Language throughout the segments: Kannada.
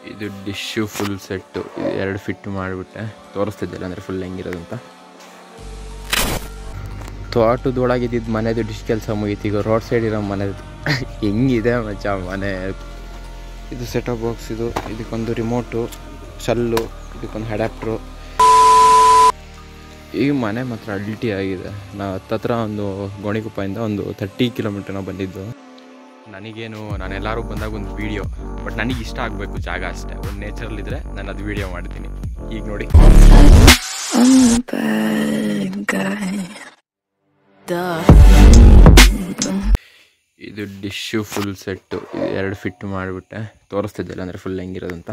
ಇದು ಡಿಶ್ಶು ಫುಲ್ ಸೆಟ್ಟು ಇದು ಎರಡು ಫಿಟ್ ಮಾಡಿಬಿಟ್ಟೆ ತೋರಿಸ್ತಿದ್ದಿಲ್ಲ ಅಂದರೆ ಫುಲ್ ಹೆಂಗಿರೋದು ಅಂತ ತೋಟದೊಳಗಿದ್ದಿದ್ದು ಮನೆದು ಡಿಶ್ ಕೆಲಸ ಮುಗೀತು ಈಗ ರೋಡ್ ಸೈಡ್ ಇರೋ ಮನೆದು ಹೆಂಗಿದೆ ಮಚ್ಚ ಮನೆ ಇದು ಸೆಟಪ್ ಬಾಕ್ಸ್ ಇದು ಇದಕ್ಕೊಂದು ರಿಮೋಟು ಶಲ್ಲು ಇದಕ್ಕೊಂದು ಅಡ್ಯಾಪ್ಟ್ರು ಈ ಮನೆ ಮಾತ್ರ ಅಲ್ಟಿ ಆಗಿದೆ ನಾವು ಹತ್ತತ್ರ ಒಂದು ಗೋಣಿಕೊಪ್ಪದಿಂದ ಒಂದು ತರ್ಟಿ ಕಿಲೋಮೀಟರ್ನ ಬಂದಿದ್ದು ನನಗೇನು ನಾನೆಲ್ಲರೂ ಬಂದಾಗ ಒಂದು ವೀಡಿಯೋ ಬಟ್ ನನಗೆ ಇಷ್ಟ ಆಗಬೇಕು ಜಾಗ ಅಷ್ಟೇ ಒಂದು ನೇಚರಲ್ಲಿದ್ದರೆ ನಾನು ಅದು ವೀಡಿಯೋ ಮಾಡ್ತೀನಿ ಈಗ ನೋಡಿ I'm the bad guy. Duh. ಇದು ಡಿಶ್ಶು ಫುಲ್ ಸೆಟ್ಟು ಇದು ಎರಡು ಫಿಟ್ ಮಾಡಿಬಿಟ್ಟೆ ತೋರಿಸ್ತಿದ್ದಿಲ್ಲ ಅಂದರೆ ಫುಲ್ ಹೆಂಗಿರೋದು ಅಂತ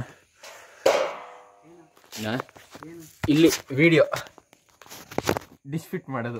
ನಾ ಇಲ್ಲಿ ವಿಡಿಯೋ ಡಿಶ್ ಫಿಟ್ ಮಾಡೋದು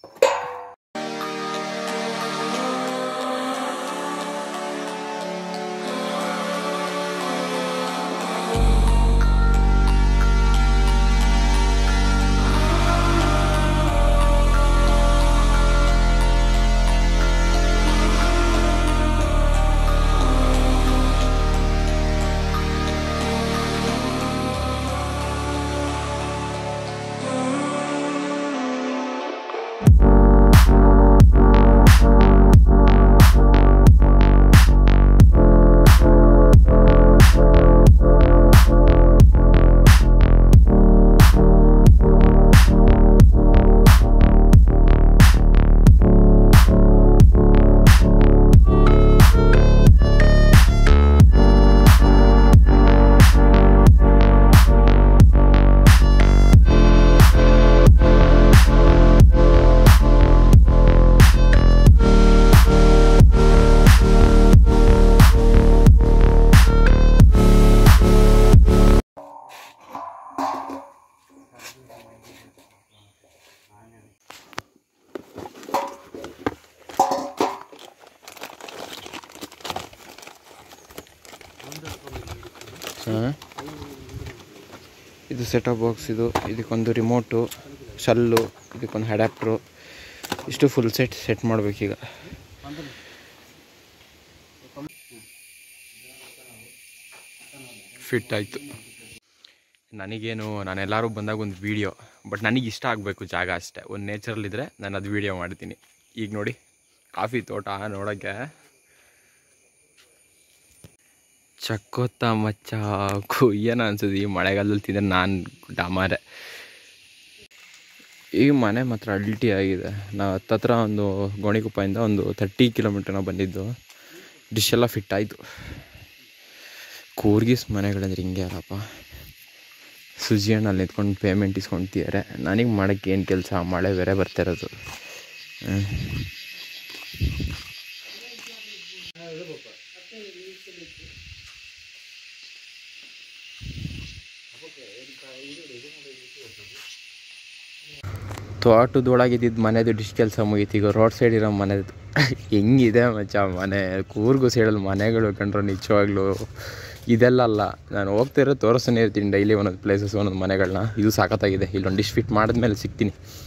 ಹಾಂ ಇದು ಸೆಟಪ್ ಬಾಕ್ಸ್ ಇದು ಇದಕ್ಕೊಂದು ರಿಮೋಟು ಶಲ್ಲು ಇದಕ್ಕೊಂದು ಅಡ್ಯಾಪ್ಟ್ರು ಇಷ್ಟು ಫುಲ್ ಸೆಟ್ ಸೆಟ್ ಮಾಡಬೇಕೀಗ ಫಿಟ್ ಆಯಿತು ನನಗೇನು ನಾನೆಲ್ಲರೂ ಬಂದಾಗ ಒಂದು ವೀಡಿಯೋ ಬಟ್ ನನಗೆ ಇಷ್ಟ ಆಗಬೇಕು ಜಾಗ ಅಷ್ಟೇ ಒಂದು ನೇಚರಲ್ಲಿದ್ದರೆ ನಾನು ಅದು ವೀಡಿಯೋ ಮಾಡ್ತೀನಿ ಈಗ ನೋಡಿ ಕಾಫಿ ತೋಟ ನೋಡೋಕ್ಕೆ ಚಕ್ಕೋತ ಮಚ್ಚ ಏನು ಅನ್ಸುತ್ತೆ ಈ ಮಳೆಗಾಲದಲ್ಲಿ ತಿಂದರೆ ನಾನು ಡಮಾರೆ ಈ ಮನೆ ಮಾತ್ರ ಅಲ್ಟಿ ಆಗಿದೆ ನಾವು ಹತ್ತತ್ರ ಒಂದು ಗೋಣಿಕೊಪ್ಪದಿಂದ ಒಂದು ತರ್ಟಿ ಕಿಲೋಮೀಟರ್ನ ಬಂದಿದ್ದು ಡಿಶ್ ಎಲ್ಲ ಫಿಟ್ ಆಯಿತು ಕೂರ್ಗಿಸ್ ಮನೆಗಳಂದ್ರೆ ಹಿಂಗೆ ಅಲ್ಲಪ್ಪ ಸುಜಿ ಹಣ್ಣಲ್ಲಿ ನಿಂತ್ಕೊಂಡು ಪೇಮೆಂಟ್ ಇಸ್ಕೊಳ್ತಿದ್ದಾರೆ ನನಗೆ ಮಾಡೋಕ್ಕೆ ಏನು ಕೆಲಸ ಮಳೆ ಬೇರೆ ಬರ್ತಾ ಇರೋದು ಹ್ಮ್. ತೋಟದೊಳಗಿದ್ದಿದ್ದು ಮನೆದು ಡಿಶ್ ಕೆಲಸ ಮುಗೀತು ಈಗ ರೋಡ್ ಸೈಡ್ ಇರೋ ಮನೆದು ಹೆಂಗಿದೆ ಮಚ್ಚ ಮನೆ ಕೂರ್ಗು ಸೈಡಲ್ಲಿ ಮನೆಗಳು ಕಂಡ್ರೆ ನಿಜವಾಗ್ಲೂ ಇದೆಲ್ಲ ಅಲ್ಲ ನಾನು ಹೋಗ್ತಿರೋ ತೋರಿಸ್ತಾನೆ ಇರ್ತೀನಿ ಡೈಲಿ ಒಂದೊಂದು ಪ್ಲೇಸಸ್ ಒಂದೊಂದು ಮನೆಗಳನ್ನ ಇದು ಸಾಕತ್ತಾಗಿದೆ ಇಲ್ಲೊಂದು ಡಿಶ್ ಫಿಟ್ ಮಾಡಿದ್ಮೇಲೆ ಸಿಗ್ತೀನಿ